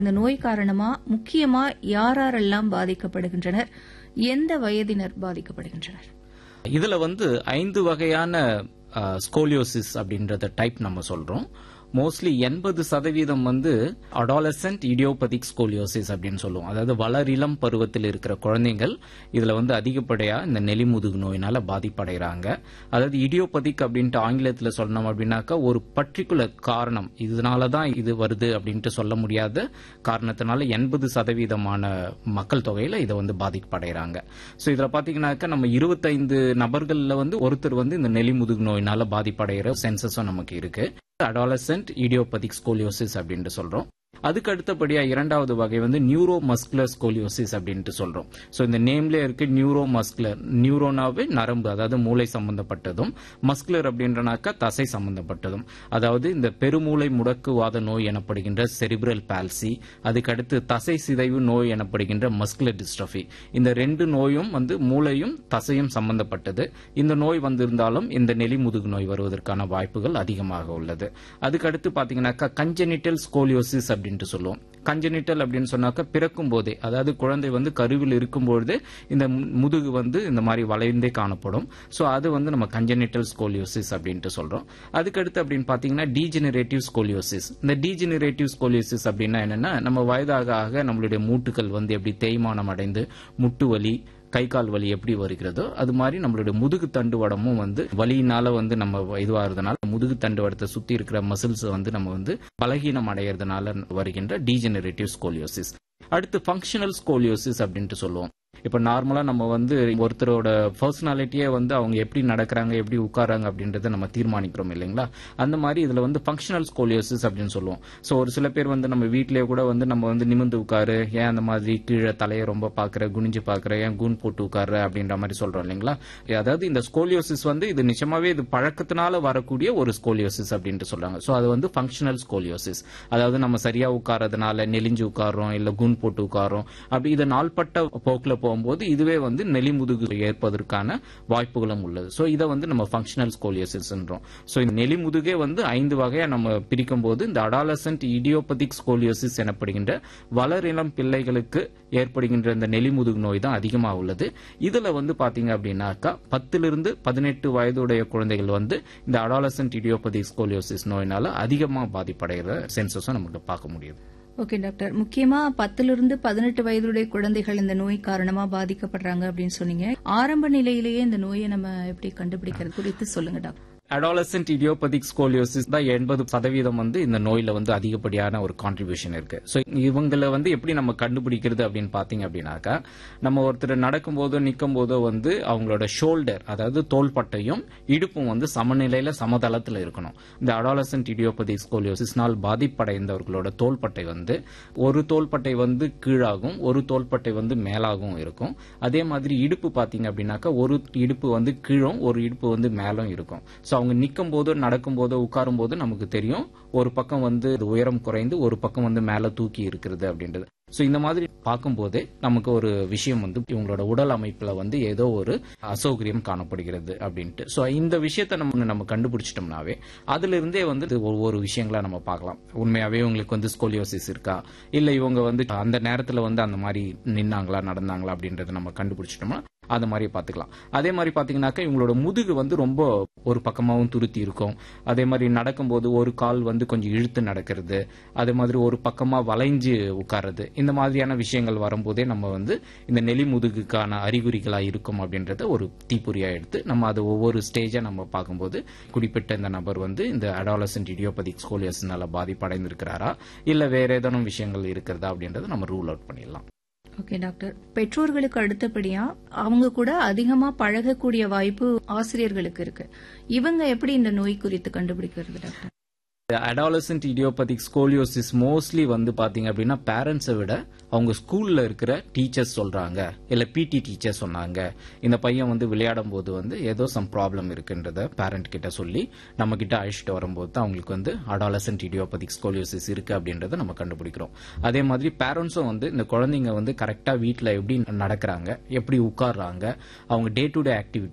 இந்த நோய் காரணமா முக்கியமா யாரெல்லாம் பாதிக்கப்படுகின்றனர் எந்த வயதினர் பாதிக்கப்படுகின்றனர் இதுல வந்து ஐந்து வகையான ஸ்கோலியோசிஸ் அப்படின்றத டைப் நம்ம சொல்றோம் மோஸ்ட்லி எண்பது சதவீதம் வந்து அடாலசன்ட் இடியோபதிக் ஸ்கோலியோசிஸ் அப்படின்னு சொல்லுவோம் அதாவது வளரிளம் பருவத்தில் இருக்கிற குழந்தைகள் இதுல வந்து அதிகப்படியா இந்த நெலிமுதுகு நோயினால பாதிப்படைகிறாங்க அதாவது இடியோபதிக் அப்படின்ட்டு ஆங்கிலத்தில் சொல்லணும் அப்படின்னாக்கா ஒரு பர்டிகுலர் காரணம் இதனால தான் இது வருது அப்படின்ட்டு சொல்ல முடியாத காரணத்தினால எண்பது சதவீதமான மக்கள் தொகையில இதை வந்து பாதிப்படைகிறாங்க ஸோ இதுல பாத்தீங்கன்னாக்கா நம்ம இருபத்தைந்து நபர்கள்ல வந்து ஒருத்தர் வந்து இந்த நெலிமுதுகு நோயினால பாதிப்படைகிற சென்சஸும் நமக்கு இருக்கு அடாலசன்ட் இடியோபதிக் ஸ்கோலியோசிஸ் அப்படின்ட்டு சொல்றோம் அதுக்கு அடுத்தபடியா இரண்டாவது வகை வந்து நியூரோ மஸ்குலர் ஸ்கோலியோசிஸ் அப்படின்ட்டு சொல்றோம் ஸோ இந்த நேம்ல இருக்கு நியூரோ மஸ்குலர் நியூரோனாவே நரம்பு அதாவது மூளை சம்பந்தப்பட்டதும் மஸ்குலர் அப்படின்றனாக்கா தசை சம்பந்தப்பட்டதும் அதாவது இந்த பெருமூளை முடக்குவாத நோய் எனப்படுகின்ற செரிப்ரல் பால்சி அதுக்கடுத்து தசை சிதைவு நோய் எனப்படுகின்ற மஸ்குலர் டிஸ்ட்ரஃபி இந்த ரெண்டு நோயும் வந்து மூளையும் தசையும் சம்பந்தப்பட்டது இந்த நோய் வந்திருந்தாலும் இந்த நெலிமுதுகு நோய் வருவதற்கான வாய்ப்புகள் அதிகமாக உள்ளது அதுக்கடுத்து பாத்தீங்கன்னாக்கா கஞ்சனிட்டல் ஸ்கோலியோசிஸ் அப்படின்ட்டு சொல்லுவோம் கஞ்சனிட்டல் அப்படின்னு சொன்னாக்கா பிறக்கும் போதே அதாவது குழந்தை வந்து கருவில் இருக்கும்பொழுது இந்த முதுகு வந்து இந்த மாதிரி வளைந்தே காணப்படும் ஸோ அது வந்து நம்ம கஞ்சனிட்டல் ஸ்கோலியோசிஸ் அப்படின்ட்டு சொல்றோம் அதுக்கடுத்து அப்படின்னு பாத்தீங்கன்னா டீஜெனரேட்டிவ் ஸ்கோலியோசிஸ் இந்த டீஜெனரேட்டிவ் ஸ்கோலியோசிஸ் அப்படின்னா என்னன்னா நம்ம வயதாக ஆக நம்மளுடைய மூட்டுகள் வந்து எப்படி தேய்மானம் அடைந்து முட்டு வலி கை கால் வலி எப்படி வருகிறதோ அது மாதிரி நம்மளுடைய முதுகு தண்டுவடமும் வந்து வலியினால வந்து நம்ம இதுவாகிறதுனால முதுகு தண்டுவடத்தை சுத்தி இருக்கிற மசில்ஸ் வந்து நம்ம வந்து பலகீனம் அடைகிறதுனால வருகின்ற டீஜெனரேட்டிவ் ஸ்கோலியோசிஸ் அடுத்து ஃபங்க்ஷனல் ஸ்கோலியோசிஸ் அப்படின்ட்டு சொல்லுவோம் இப்ப நார்மலா நம்ம வந்து ஒருத்தரோட பர்சனாலிட்டியே வந்து அவங்க எப்படி நடக்கிறாங்க எப்படி உட்காராங்க அப்படின்றத நம்ம தீர்மானிக்கிறோம் இல்லைங்களா அந்த மாதிரி இதுல வந்து ஃபங்க்ஷனல் ஸ்கோலியோசிஸ் அப்படின்னு சொல்லுவோம் சோ ஒரு சில பேர் வந்து நம்ம வீட்லயே கூட வந்து நம்ம வந்து நிமிந்து உட்காரு ஏன் அந்த மாதிரி கீழே தலையை ரொம்ப பாக்குற குனிஞ்சு பாக்குற ஏன் கூன் போட்டு உட்காரு அப்படின்ற மாதிரி சொல்றோம் இல்லைங்களா அதாவது இந்த ஸ்கோலியோசிஸ் வந்து இது நிச்சயமாவே இது பழக்கத்தினால வரக்கூடிய ஒரு ஸ்கோலியோசிஸ் அப்படின்ட்டு சொல்றாங்க சோ அது வந்து ஃபங்க்ஷனல் ஸ்கோலியோசிஸ் அதாவது நம்ம சரியா உட்காரதுனால நெலிஞ்சு உட்காரோம் இல்ல கூன் போட்டு உட்காரோம் அப்படி இது நாள்பட்ட போக்குல போகும்போது இதுவே வந்து நெலிமுதுகு ஏற்பதற்கான வாய்ப்புகளும் உள்ளது ஸோ இதை வந்து நம்ம ஃபங்க்ஷனல் ஸ்கோலியோசிஸ்ன்றோம் ஸோ இந்த நெலிமுதுகே வந்து ஐந்து வகையா நம்ம பிரிக்கும் போது இந்த அடாலசன்ட் இடியோபதிக் ஸ்கோலியோசிஸ் எனப்படுகின்ற வளரிளம் பிள்ளைகளுக்கு ஏற்படுகின்ற இந்த நெலிமுதுகு நோய் தான் அதிகமாக உள்ளது இதுல வந்து பாத்தீங்க அப்படின்னாக்கா பத்திலிருந்து பதினெட்டு வயதுடைய குழந்தைகள் வந்து இந்த அடாலசன்ட் இடியோபதிக் ஸ்கோலியோசிஸ் நோயினால அதிகமாக பாதிப்படைகிற சென்சஸும் நமக்கு பார்க்க முடியுது ஓகே டாக்டர் முக்கியமா பத்திலிருந்து பதினெட்டு வயதுடைய குழந்தைகள் இந்த நோய் காரணமா பாதிக்கப்படுறாங்க அப்படின்னு சொன்னீங்க ஆரம்ப நிலையிலேயே இந்த நோயை நம்ம எப்படி கண்டுபிடிக்கிறது குறித்து சொல்லுங்க டாக்டர் அடாலசன்ட் இடியோபதிக் ஸ்கோலியோசிஸ் தான் எண்பது சதவீதம் வந்து இந்த நோயில வந்து அதிகப்படியான ஒரு கான்ட்ரிபியூஷன் இருக்கு ஸோ இவங்களை வந்து எப்படி நம்ம கண்டுபிடிக்கிறது அப்படின்னு பாத்தீங்க அப்படின்னாக்கா நம்ம ஒருத்தர் நடக்கும் போதோ நிற்கும் போதோ வந்து அவங்களோட ஷோல்டர் அதாவது தோள்பட்டையும் இடுப்பும் வந்து சமநிலையில சமதளத்தில் இருக்கணும் இந்த அடாலசன்ட் இடியோபதிக் ஸ்கோலியோசிஸ்னால் பாதிப்படைந்தவர்களோட தோள்பட்டை வந்து ஒரு தோள்பட்டை வந்து கீழாகும் ஒரு தோள்பட்டை வந்து மேலாகவும் இருக்கும் அதே மாதிரி இடுப்பு பாத்தீங்க அப்படின்னாக்கா ஒரு இடுப்பு வந்து கீழும் ஒரு இடுப்பு வந்து மேலும் இருக்கும் ஸோ அவங்க நிற்கும் போதோ நடக்கும் போதோ உட்காரும் போது நமக்கு தெரியும் ஒரு பக்கம் வந்து உயரம் குறைந்து ஒரு பக்கம் வந்து மேல தூக்கி இருக்கிறது அப்படின்றது ஸோ இந்த மாதிரி பார்க்கும்போதே நமக்கு ஒரு விஷயம் வந்து இவங்களோட உடல் அமைப்புல வந்து ஏதோ ஒரு அசௌகரியம் காணப்படுகிறது அப்படின்ட்டு ஸோ இந்த விஷயத்த நம்ம நம்ம கண்டுபிடிச்சிட்டோம்னாவே அதுல இருந்தே வந்து ஒவ்வொரு விஷயங்களா நம்ம பார்க்கலாம் உண்மையாவே இவங்களுக்கு வந்து ஸ்கோலியோசிஸ் இருக்கா இல்ல இவங்க வந்து அந்த நேரத்துல வந்து அந்த மாதிரி நின்னாங்களா நடந்தாங்களா அப்படின்றத நம்ம கண்டுபிடிச்சிட்டோம்னா அந்த மாதிரி பார்த்துக்கலாம் அதே மாதிரி பார்த்தீங்கன்னாக்கா இவங்களோட முதுகு வந்து ரொம்ப ஒரு பக்கமாகவும் துருத்தி இருக்கும் அதே மாதிரி நடக்கும்போது ஒரு கால் வந்து கொஞ்சம் இழுத்து நடக்கிறது அதே மாதிரி ஒரு பக்கமாக வளைஞ்சு உட்கார்றது இந்த மாதிரியான விஷயங்கள் வரும்போதே நம்ம வந்து இந்த நெலி முதுகுக்கான அறிகுறிகளாக இருக்கும் அப்படின்றத ஒரு தீப்பொறியாக எடுத்து நம்ம அதை ஒவ்வொரு ஸ்டேஜாக நம்ம பார்க்கும்போது குறிப்பிட்ட இந்த நபர் வந்து இந்த அடாலசன்ட் இடியோபதிக் ஸ்கோலியஸ்னால பாதிப்படைந்திருக்கிறாரா இல்லை வேற ஏதேனும் விஷயங்கள் இருக்கிறதா அப்படின்றத நம்ம ரூல் அவுட் பண்ணிடலாம் ஓகே டாக்டர் பெற்றோர்களுக்கு அடுத்தபடியா அவங்க கூட அதிகமா பழகக்கூடிய வாய்ப்பு ஆசிரியர்களுக்கு இருக்கு இவங்க எப்படி இந்த நோய் குறித்து கண்டுபிடிக்கிறது doctor adolescent idiopathic scoliosis mostly வந்து பாத்தீங்க அப்படின்னா பேரண்ட்ஸை விட அவங்க ஸ்கூல்ல இருக்கிற டீச்சர்ஸ் சொல்றாங்க இல்ல பிடி டீச்சர் சொன்னாங்க இந்த பையன் வந்து விளையாடும் போது வந்து ஏதோ சம் ப்ராப்ளம் இருக்குன்றத பேரண்ட் கிட்ட சொல்லி நம்ம கிட்ட அழைச்சிட்டு வரும்போது தான் அவங்களுக்கு வந்து அடாலசன்ட் இடியோபதிக் ஸ்கோலியோசிஸ் இருக்கு அப்படின்றத நம்ம கண்டுபிடிக்கிறோம் அதே மாதிரி பேரண்ட்ஸும் வந்து இந்த குழந்தைங்க வந்து கரெக்டா வீட்டில் எப்படி நடக்கிறாங்க எப்படி உட்கார்றாங்க அவங்க டே டு டே ஆக்டிவிட்டீஸ்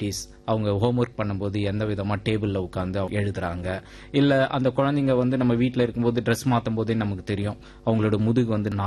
அவங்க ஹோம்ஒர்க் பண்ணும்போது எந்த விதமா டேபிள்ல உட்காந்து எழுதுறாங்க இல்ல அந்த குழந்தைங்க வந்து நம்ம வீட்ல இருக்கும்போது ட்ரெஸ் மாத்தும் போதே நமக்கு தெரியும் அவங்களோட முதுகு வந்து